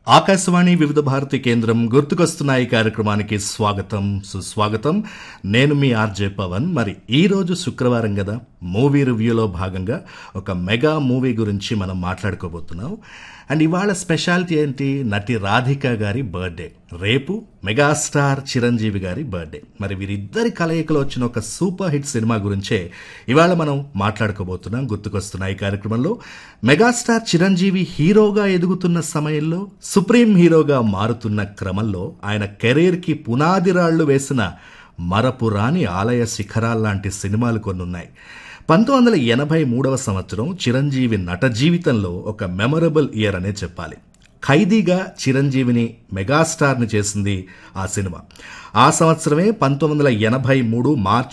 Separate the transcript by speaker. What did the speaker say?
Speaker 1: ఆకాశవాణి వివిధ భారతి కేంద్రం గుర్తుకొస్తున్నాయి కార్యక్రమానికి స్వాగతం సుస్వాగతం నేను మీ ఆర్జే పవన్ మరి ఈ రోజు శుక్రవారం కదా మూవీ రివ్యూలో భాగంగా ఒక మెగా మూవీ గురించి మనం మాట్లాడుకోబోతున్నాం అండ్ ఇవాళ స్పెషాలిటీ ఏంటి నటి రాధిక గారి బర్త్డే రేపు మెగాస్టార్ చిరంజీవి గారి బర్త్డే మరి వీరిద్దరి కలయికలో వచ్చిన ఒక సూపర్ హిట్ సినిమా గురించే ఇవాళ మనం మాట్లాడుకోబోతున్నాం గుర్తుకొస్తున్నాయి కార్యక్రమంలో మెగాస్టార్ చిరంజీవి హీరోగా ఎదుగుతున్న సమయంలో సుప్రీం హీరోగా మారుతున్న క్రమంలో ఆయన కెరీర్కి పునాది రాళ్లు వేసిన మరపురాని ఆలయ శిఖరాల్లాంటి సినిమాలు కొన్ని ఉన్నాయి పంతొమ్మిది వందల ఎనభై మూడవ సంవత్సరం చిరంజీవి నట జీవితంలో ఒక మెమరబుల్ ఇయర్ అనే చెప్పాలి ఖైదీగా చిరంజీవిని మెగాస్టార్ని చేసింది ఆ సినిమా ఆ సంవత్సరమే పంతొమ్మిది వందల ఎనభై మూడు మార్చ్